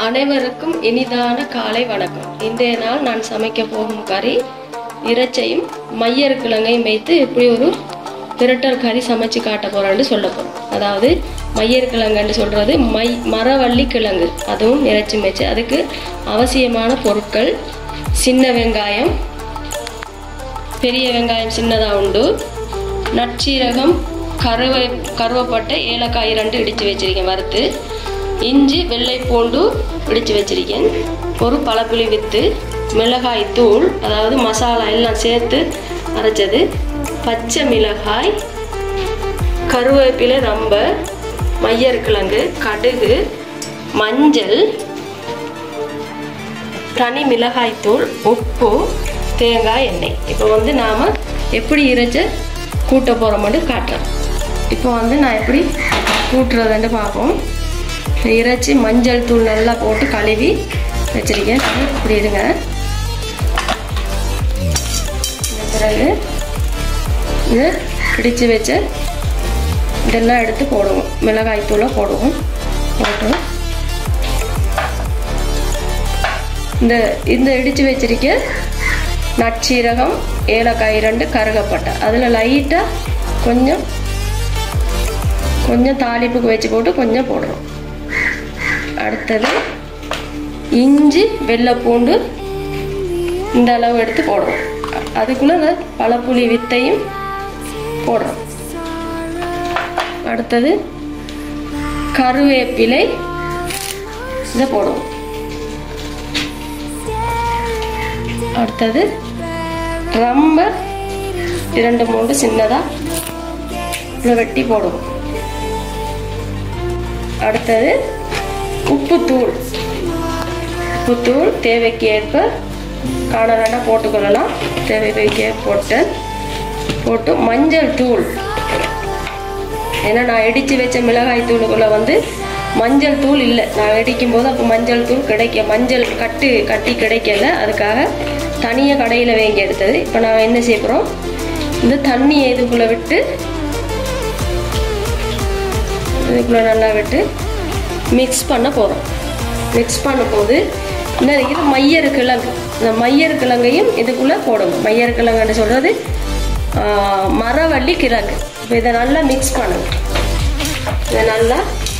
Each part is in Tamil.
அனைவருக்கும் இனிதான காலை வணக்கம் இன்றைய நாள் நான் சமைக்க போகும் கறி இறைச்சையும் மையர் கிழங்கையும் வைத்து எப்படி ஒரு பிரட்டல் கறி சமைச்சு காட்ட போறேன்னு சொல்ல போறோம் அதாவது மையர் கிழங்குன்னு சொல்றது மை மரவள்ளி கிழங்கு அதுவும் இறைச்சி மேய்ச்சி அதுக்கு அவசியமான பொருட்கள் சின்ன வெங்காயம் பெரிய வெங்காயம் சின்னதாக உண்டு நற்சீரகம் கருவை கருவப்பட்டை ஏலக்காய் ரெண்டு இடித்து வச்சிருக்கேன் வறுத்து இஞ்சி வெள்ளை பூண்டு இடித்து வச்சிருக்கேன் ஒரு பழப்புளி வித்து மிளகாய் தூள் அதாவது மசாலா எல்லாம் சேர்த்து அரைச்சது பச்சை மிளகாய் கருவேப்பிலை ரம்ப மையர் கிழங்கு கடுகு மஞ்சள் தனி மிளகாய்த்தூள் உப்பு தேங்காய் எண்ணெய் இப்போ வந்து நாம் எப்படி இறைச்ச கூட்ட போகிறோம்னு காட்டுறேன் இப்போ வந்து நான் எப்படி கூட்டுறதுன்னு பார்ப்போம் இறைச்சி மஞ்சள் தூள் நல்லா போட்டு கழுவி வச்சிருக்கேன் இப்படி இருங்க இந்த பிறகு இது பிடிச்சு வச்ச இதெல்லாம் எடுத்து போடுவோம் மிளகாய் தூளை போடுவோம் போட்டு இந்த இந்த இடித்து வச்சிருக்க நற்சீரகம் ஏலக்காய் ரெண்டு கருகப்பட்டை அதில் லைட்டாக கொஞ்சம் கொஞ்சம் தாளிப்புக்கு வச்சு போட்டு கொஞ்சம் போடுறோம் அடுத்தது இஞ்சி வெள்ளை பூண்டு இந்த அளவு எடுத்து போடுறோம் அதுக்குள்ளே இந்த பழப்புளி வித்தையும் போடுறோம் அடுத்தது கருவேப்பிலை இதை போடுவோம் அடுத்தது ரொம்ப இரண்டு மூன்று சின்னதாக இவ்வளோ வெட்டி போடுவோம் அடுத்தது உப்புத்தூள் உப்புத்தூள் தேவைக்கு ஏற்ப காணலான போட்டுக்கொள்ளலாம் தேவைக்கு போட்டு போட்டு மஞ்சள் தூள் ஏன்னா நான் இடித்து வச்ச மிளகாய் தூளுக்குள்ளே வந்து மஞ்சள் தூள் இல்லை நான் இடிக்கும் போது அப்போ மஞ்சள் தூள் கிடைக்க மஞ்சள் கட்டு கட்டி கிடைக்கல அதுக்காக தனியாக கடையில் வாங்கி எடுத்தது இப்போ நான் என்ன செய்ய போகிறோம் இந்த தண்ணியை இதுக்குள்ளே விட்டு இதுக்குள்ளே நல்லா விட்டு மிக்ஸ் பண்ண போகிறோம் மிக்ஸ் பண்ணும்போது இன்னும் இது மையர் கிழங்கு இந்த மையர் கிழங்கையும் இதுக்குள்ளே போடணும் மையர் கிழங்குன்னு சொல்கிறது மரவள்ளி கிழங்கு இப்போ இதை நல்லா மிக்ஸ் பண்ணுங்க இதை நல்லா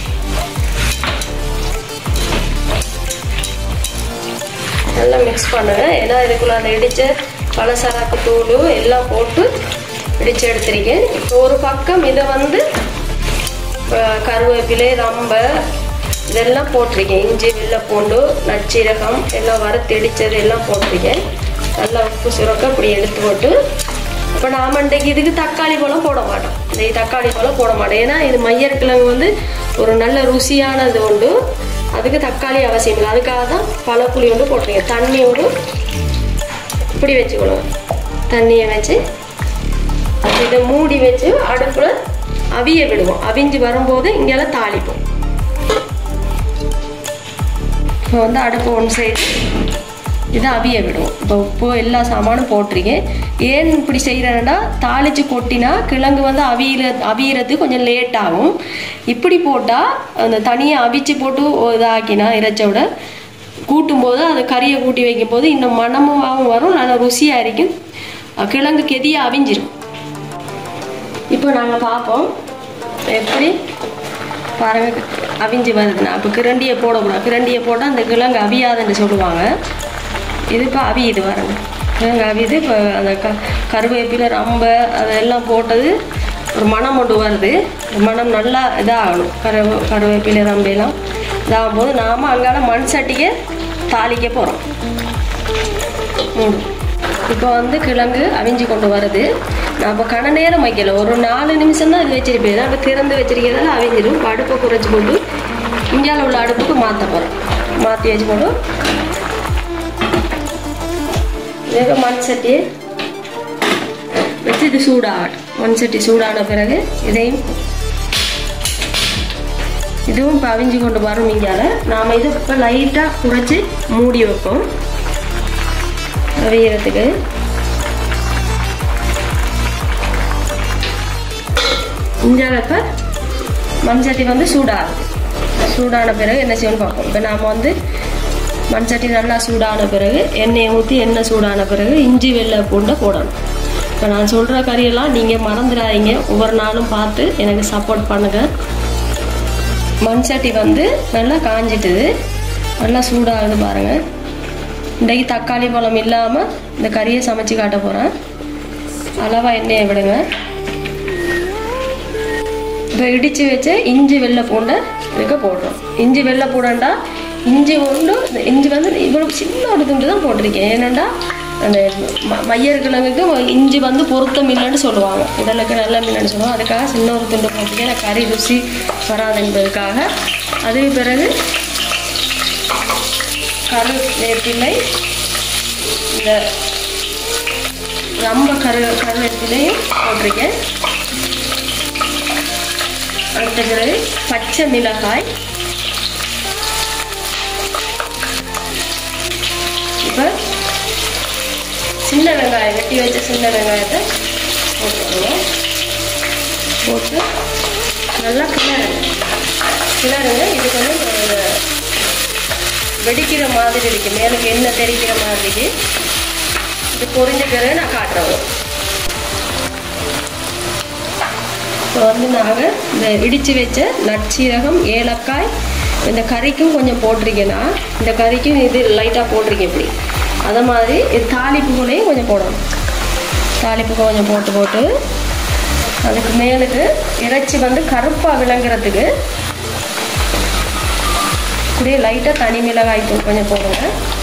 நல்லா மிக்ஸ் பண்ணுங்க ஏன்னா இதுக்குள்ள அந்த இடித்த பழசராக்கு தூள் எல்லாம் போட்டு இடித்து எடுத்திருக்கேன் இப்போ ஒரு பக்கம் இதை வந்து கருவேப்பிலை ரம்ப இதெல்லாம் போட்டிருக்கேன் இஞ்சி வெள்ளை பூண்டு நச்சீரகம் எல்லாம் வறுத்து இடித்தது எல்லாம் போட்டிருக்கேன் நல்லா உப்பு சுரக்க இப்படி எடுத்து போட்டு இப்போ நாம் இன்றைக்கு இதுக்கு தக்காளி பழம் போட மாட்டோம் இந்த தக்காளி பழம் போட மாட்டோம் ஏன்னா இது மையர் கிழங்கு வந்து ஒரு நல்ல ருசியானது உண்டு அதுக்கு தக்காளி அவசியம் இல்லை அதுக்காக தான் பழப்புளி வந்து போட்டிருக்கேன் தண்ணியோடு இப்படி வச்சுக்கணும் தண்ணியை வச்சு இதை மூடி வச்சு அடுப்பில் அவிய விடுவோம் அவிஞ்சு வரும்போது இங்கெல்லாம் தாளிப்போம் இப்போ வந்து அடுப்பு ஒன் சைடு இதை அவிய விடுவோம் இப்போ உப்பு எல்லா சாமானும் போட்டிருக்கேன் ஏன் இப்படி செய்கிறேன்னா தாளித்து கொட்டினா கிழங்கு வந்து அவியிற அவியறது கொஞ்சம் லேட் ஆகும் இப்படி போட்டால் அந்த தனியாக அவிச்சு போட்டு இதாக்கினா இறைச்சோட கூட்டும்போது அது கறியை கூட்டி வைக்கும் போது இன்னும் மனமுமாகவும் வரும் நல்ல ருசியாக இருக்கும் கிழங்கு கெதியாக அவிஞ்சிரும் இப்போ நாங்கள் பார்ப்போம் எப்படி பாருங்க அவிஞ்சு வருதுண்ணா அப்போ கிரண்டியை போடக்கூடாது கிரண்டியை போட்டால் அந்த கிழங்கு அவியாதுன்னு சொல்லுவாங்க இது இப்போ அவியுது பாருங்க கிழங்கு அவியுது இப்போ அந்த க கருவேப்பிலை ரம்ப அதெல்லாம் போட்டது ஒரு மனம் கொண்டு வருது மனம் நல்லா இதாகணும் கரு கருவேப்பிலை ரம்பையெல்லாம் இதாகும் போது நாம் அங்கால மண் சட்டியை தாளிக்க போகிறோம் மூணு இப்போ வந்து கிழங்கு அவிஞ்சு கொண்டு வருது நான் இப்போ கன நேரம் வைக்கல ஒரு நாலு நிமிஷம் தான் இது வச்சிருப்பேன் அப்போ திறந்து வச்சிருக்கிறதால அவிஞ்சிடும் இப்போ அடுப்பை குறைச்சி போட்டு இந்தியாவில் உள்ள அடுப்புக்கு மாற்ற போகிறோம் மாற்றி வச்சு போட்டு வேக மண் சட்டியை வச்சு இது சூடாகட்டும் மண் சட்டி சூடான பிறகு இதையும் இதுவும் இப்போ அவிஞ்சு கொண்டு வரும் இங்கால நாம் இதை இப்போ லைட்டாக குறைச்சி மூடி வைப்போம் அவியறதுக்கு இந்தியாவில் இப்போ மண்சட்டி வந்து சூடாகுது சூடான பிறகு என்ன செய்யணும்னு பார்ப்போம் இப்போ நாம் வந்து மண் சட்டி நல்லா சூடான பிறகு எண்ணெயை ஊற்றி எண்ணெய் சூடான பிறகு இஞ்சி வெள்ளை பூண்டை போடணும் இப்போ நான் சொல்கிற கறியெல்லாம் நீங்கள் மறந்துடாதீங்க ஒவ்வொரு நாளும் பார்த்து எனக்கு சப்போர்ட் பண்ணுங்கள் மண் சட்டி வந்து நல்லா காஞ்சிட்டுது நல்லா சூடாகுது பாருங்கள் இன்றைக்கு தக்காளி பழம் இல்லாமல் இந்த கறியை சமைச்சு காட்ட போகிறேன் அளவாக எண்ணெயை விடுங்க இப்போ இடித்து வச்ச இஞ்சி வெள்ளை பூண்டை இதுக்கு போடுறோம் இஞ்சி வெள்ளை பூண்டா இஞ்சி ஒன்று இஞ்சி வந்து இவ்வளோ சின்ன ஒரு துண்டு தான் போட்டிருக்கேன் ஏன்னாண்டா அந்த ம- மையர் கிழங்குக்கு இஞ்சி வந்து பொருத்தம் இல்லைன்னு சொல்லுவாங்க உடலுக்கு நல்ல மீன் சொல்லுவாங்க அதுக்காக சின்ன ஒரு துண்டு போட்டிருக்கேன் எனக்கு கறி ருசி வராது என்பதுக்காக அதுக்கு பிறகு கரு வேப்பிலை இந்த ரொம்ப கரு கருவேப்பிலையும் போட்டிருக்கேன் அடுத்த பிறகு பச்சை மிளகாய் இப்போ சின்ன வெங்காயம் வெட்டி வச்ச சின்ன வெங்காயத்தை போட்டுருவோம் போட்டு நல்லா கிளறுங்க கிளறுங்க இது கொஞ்சம் ஒரு வெடிக்கிற மாதிரி இருக்கு மேலுக்கு எண்ணெய் தெரிக்கிற மாதிரி இது பொரிஞ்ச பிறகு நான் காட்டுறோம் இப்போ வந்து நாங்கள் இந்த இடித்து வச்ச நற்சீரகம் ஏலக்காய் இந்த கறிக்கும் கொஞ்சம் போட்டிருக்கேன்னா இந்த கறிக்கும் இது லைட்டாக போட்டிருக்கேன் இப்படி அதை மாதிரி இது தாளிப்புகளையும் கொஞ்சம் போடணும் தாளிப்பு கொஞ்சம் போட்டு போட்டு அதுக்கு மேலுக்கு இறைச்சி வந்து கருப்பாக விளங்குறதுக்கு அப்படியே லைட்டாக தனி மிளகாய் தூள் கொஞ்சம் போடுங்க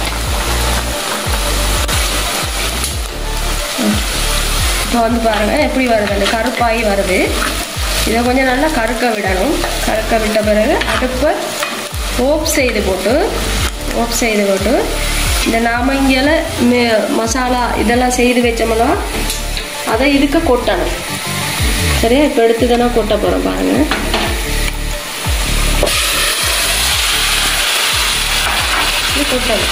இப்போ வந்து பாருங்கள் எப்படி வருது அந்த கருப்பாகி வருது இதை கொஞ்சம் நல்லா கருக்க விடணும் கருக்க விட்ட பிறகு அடுப்பை ஓப் செய்து போட்டு ஓப் செய்து போட்டு இந்த நாம இங்கே மசாலா இதெல்லாம் செய்து வச்சோம்னா அதை இதுக்கு கொட்டணும் சரியா இப்போ எடுத்து தானே கொட்ட போகிறோம் பாருங்கள் இது கொட்டணும்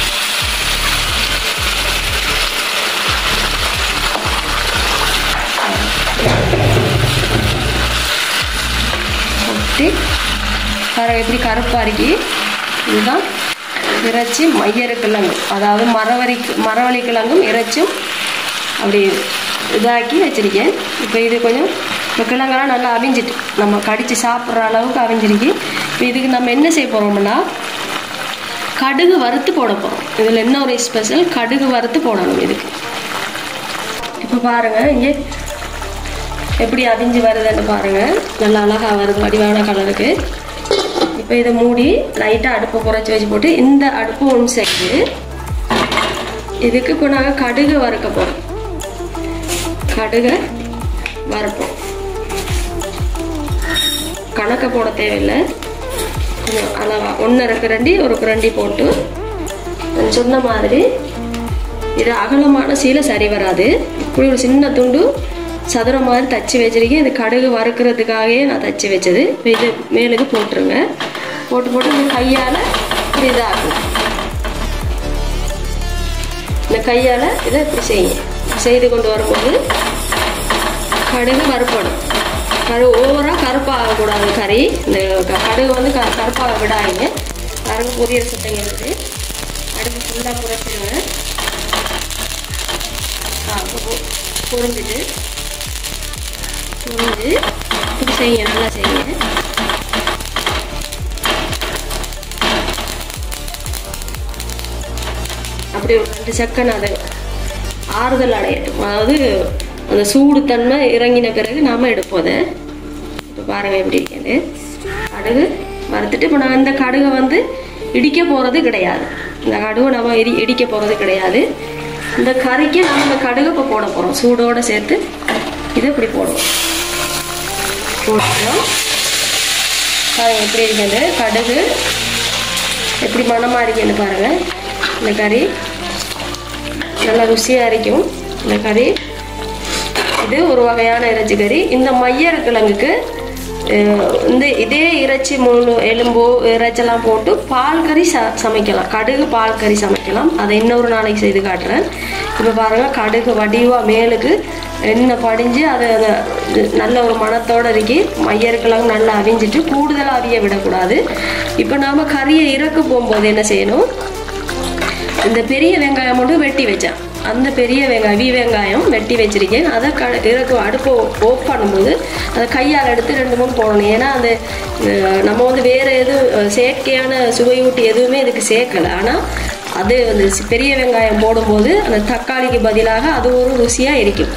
கொட்டி கர எப்படி கருப்பாக இருக்கி இதுதான் இறைச்சி மையறு கிழங்கு அதாவது மரவரி மரவள்ளி கிழங்கும் இறைச்சும் அப்படி இதாக்கி வச்சிருக்கேன் இப்போ இது கொஞ்சம் இப்போ கிழங்கெல்லாம் நல்லா அவிஞ்சிட்டு நம்ம கடித்து சாப்பிட்ற அளவுக்கு அவிஞ்சிருக்கு இப்போ இதுக்கு நம்ம என்ன செய்ய போகிறோம்னா கடுகு வறுத்து போட போகிறோம் இதில் என்ன ஒரு ஸ்பெஷல் கடுகு வறுத்து போடணும் இதுக்கு இப்போ பாருங்கள் இங்கே எப்படி அவிஞ்சு வருதுன்னு பாருங்கள் நல்லா அழகாக வருது வடிவான கலருக்கு இப்போ இதை மூடி லைட்டாக அடுப்பை குறைச்சி வச்சு போட்டு இந்த அடுப்பு ஒன்று சேர்த்து இதுக்கு இப்போ நாங்கள் கடுகு வறுக்க போகிறோம் கடுகை வறுப்போம் கணக்க போட தேவையில்லை கொஞ்சம் அளவா ஒன்றரை கரண்டி ஒரு கரண்டி போட்டு நான் சொன்ன மாதிரி இது அகலமான சீலை சரி வராது இப்படி ஒரு சின்ன துண்டு சதுரம் மாதிரி தச்சு வச்சிருக்கேன் இது கடுகு வறுக்கிறதுக்காகவே நான் தச்சு வச்சது இப்போ இது மேலுக்கு போட்டுருங்க போட்டு போட்டு இந்த கையால் இப்படி இதாகும் இந்த கையால் இதை இப்படி செய்யுங்க செய்து கொண்டு வரும்போது கடுகு வறுப்படும் கரு ஓவராக கருப்பாகக்கூடாது கறி இந்த க- கடுகு வந்து க கருப்பாக விடாதீங்க கருகு பொரியல் சட்டைங்க இருக்குது அடுப்பு ஃபுல்லாக குறைச்சிடுங்க ஆ இப்போ பொ- பொரிஞ்சிட்டு பொரிஞ்சு இப்படி செய்யுங்க நல்லா செய்யுங்க அப்படி ஒரு ரெண்டு செகண்ட் அது ஆறுதல் அடையட்டும் அதாவது அந்த சூடு தன்மை இறங்கின பிறகு நாம் எடுப்போம் அதை இப்போ பாருங்கள் எப்படி இருக்குது கடுகு வறுத்துட்டு இப்போ நான் இந்த கடுகை வந்து இடிக்க போகிறது கிடையாது இந்த கடுகு நம்ம இடி இடிக்க போகிறது கிடையாது இந்த கறிக்கு நம்ம இந்த கடுகு இப்போ போட போகிறோம் சூடோடு சேர்த்து இதை இப்படி போடுவோம் போட்டுட்டோம் பாருங்க எப்படி இருக்குது கடுகு எப்படி மணமாக இருக்குன்னு பாருங்கள் இந்த கறி நல்லா ருசியாக இருக்கும் இந்த கறி இது ஒரு வகையான இறைச்சி கறி இந்த மையர் கிழங்குக்கு அஹ், இந்த இதே இறைச்சி முழு எலும்பு இறைச்செல்லாம் போட்டு பால் கறி ச சமைக்கலாம் கடுகு பால் கறி சமைக்கலாம் அதை இன்னொரு நாளைக்கு செய்து காட்டுறேன் இப்போ பாருங்கள் கடுகு வடிவாக மேலுக்கு எண்ணெய் படிஞ்சு அதை அந்த இது நல்ல ஒரு மணத்தோடு இருக்கி மையருக்கெல்லாம் நல்லா அவிஞ்சிட்டு கூடுதலாக அவிய விடக்கூடாது இப்போ நாம் கறியை இறக்க போகும்போது என்ன செய்யணும் இந்த பெரிய வெங்காயம் மட்டும் வெட்டி வச்சேன் அந்த பெரிய வெங்காயம் வி வெங்காயம் வெட்டி வச்சிருக்கேன் அதை க இறக்கு அடுப்பை ஓப் பண்ணும்போது அதை கையால் எடுத்து ரெண்டு மூணு போடணும் ஏன்னா அந்த அஹ், நம்ம வந்து வேறு எதுவும் அஹ், செயற்கையான சுவையூட்டி எதுவுமே இதுக்கு சேர்க்கலை ஆனால் அது அந்த சி- பெரிய வெங்காயம் போடும்போது அந்த தக்காளிக்கு பதிலாக அது ஒரு ருசியாக இருக்கும்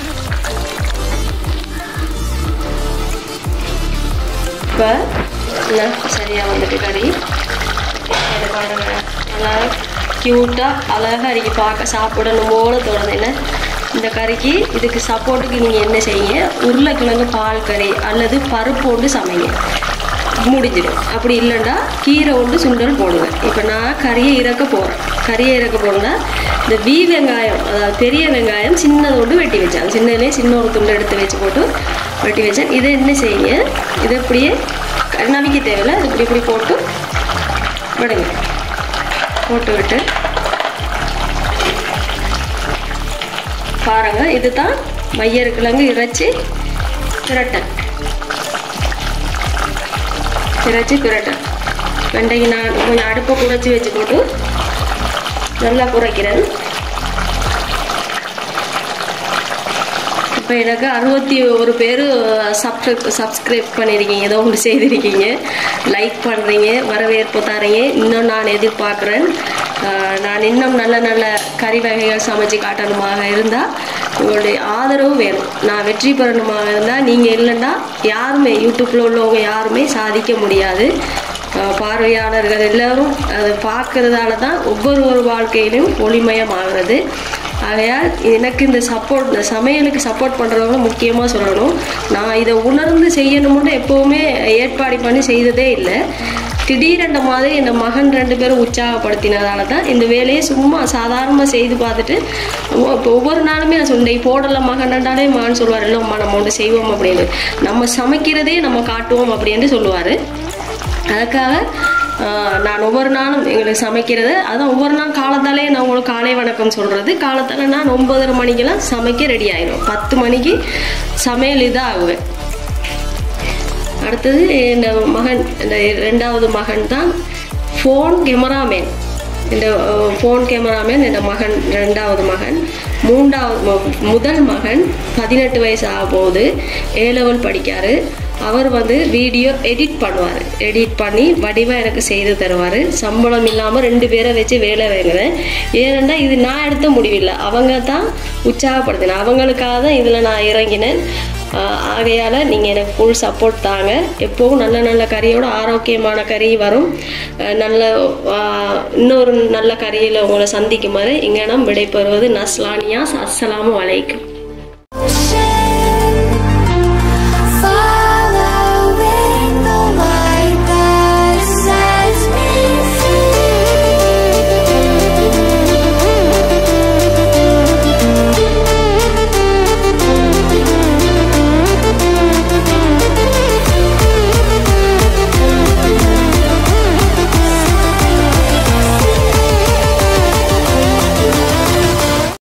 இப்போ என்ன சரியாக வந்துட்டு கறி இது பாருங்க நல்லா க்யூட்டாக அழகாக இருக்கு பார்க்க சாப்பிடணும் போல தோணுது என்ன இந்த கறிக்கு இதுக்கு சப்போர்ட்டுக்கு நீங்கள் என்ன செய்யுங்க உருளைக்கிழங்கு பால் கறி அல்லது பருப்பு ஒன்று சமைங்க முடிஞ்சிடும் அப்படி இல்லைன்னா கீரை ஒன்று சுண்டல் போடுங்க இப்போ நான் கறியை இறக்க போகிறேன் கறியை இறக்க போகிறேன்னா இந்த வி வெங்காயம் அதாவது பெரிய வெங்காயம் சின்னது ஒன்று வெட்டி வச்சாங்க சின்னதுலேயே சின்ன ஒரு துண்டு எடுத்து வச்சு போட்டு வெட்டி வச்சேன் இதை என்ன செய்யுங்க இதை இப்படியே நவிக்க தேவையில்ல இது இப்படி இப்படி போட்டு விடுங்க போட்டு விட்டு பாருங்க இதுதான் மையருக்கிழங்கு இறைச்சி பிரட்டல் இறைச்சி பிரட்டல் வெண்டைக்கு நான் கொஞ்சம் அடுப்பை குறைச்சி வச்சு போட்டு நல்லா குறைக்கிறேன் இப்போ எனக்கு அறுபத்தி ஒரு பேர் சப்ஸ்கிரைப் சப்ஸ்கிரைப் பண்ணியிருக்கீங்க ஏதோ ஒன்று செய்திருக்கீங்க லைக் பண்ணுறீங்க வரவேற்பு தரீங்க இன்னும் நான் எதிர்பார்க்குறேன் ஆஹ் நான் இன்னும் நல்ல நல்ல கறி வகைகள் சமைச்சு காட்டணுமாக இருந்தால் உங்களுடைய ஆதரவு வேணும் நான் வெற்றி பெறணுமாக இருந்தால் நீங்கள் இல்லைன்னா யாருமே யூடியூப்பில் உள்ளவங்க யாருமே சாதிக்க முடியாது ஆஹ் பார்வையாளர்கள் எல்லாரும் அதை பார்க்கறதால தான் ஒவ்வொரு வாழ்க்கையிலும் ஒளிமயமாகிறது ஆகையால் எனக்கு இந்த சப்போர்ட் இந்த சமையலுக்கு சப்போர்ட் பண்ணுறவங்க முக்கியமாக சொல்லணும் நான் இதை உணர்ந்து செய்யணும்னு எப்போவுமே ஏற்பாடு பண்ணி செய்ததே இல்லை திடீரென்ற மாதிரி என் மகன் ரெண்டு பேரும் உற்சாகப்படுத்தினதால தான் இந்த வேலையை சும்மா சாதாரணமாக செய்து பார்த்துட்டு ஒ- இப்போ ஒவ்வொரு நாளுமே நான் சொன்னேன் போடல மகன்டாலே மகன் சொல்லுவார் இல்லைம்மா நம்ம ஒன்று செய்வோம் அப்படின்னு நம்ம சமைக்கிறதே நம்ம காட்டுவோம் அப்படின்னு சொல்லுவார் அதுக்காக ஆஹ், நான் ஒவ்வொரு நாளும் எங்களுக்கு சமைக்கிறது அதான் ஒவ்வொரு நாள் காலத்தாலே நான் உங்களுக்கு காலை வணக்கம் சொல்கிறது காலத்தால் நான் ஒன்பதரை மணிக்கெல்லாம் சமைக்க ரெடி ஆயிடும் பத்து மணிக்கு சமையல் இதாக ஆகுவேன் அடுத்தது இந்த மகன் இந்த ரெண்டாவது மகன் தான் ஃபோன் கேமராமேன் இந்த ஃபோன் கேமராமேன் இந்த மகன் ரெண்டாவது மகன் மூன்றாவது மு- முதல் மகன் பதினெட்டு வயசு ஆக போகுது ஏ லெவல் படிக்காரு அவர் வந்து வீடியோ எடிட் பண்ணுவார் எடிட் பண்ணி வடிவாக எனக்கு செய்து தருவார் சம்பளம் இல்லாமல் ரெண்டு பேரை வச்சு வேலை வாங்குறேன் ஏனெண்டா இது நான் எடுத்த முடிவில்லை அவங்க தான் உற்சாகப்படுத்தினேன் அவங்களுக்காக தான் இதில் நான் இறங்கினேன் ஆஹ் ஆகையால் நீங்கள் எனக்கு ஃபுல் சப்போர்ட் தாங்க எப்போவும் நல்ல நல்ல கறியோட ஆரோக்கியமான கறி வரும் ஆஹ் நல்ல ஆஹ் இன்னொரு நல்ல கறியில் உங்களை சந்திக்கும் வரை இங்கே விடைபெறுவது நஸ்லானியாஸ் அஸ்ஸலாமு அலைக்கும்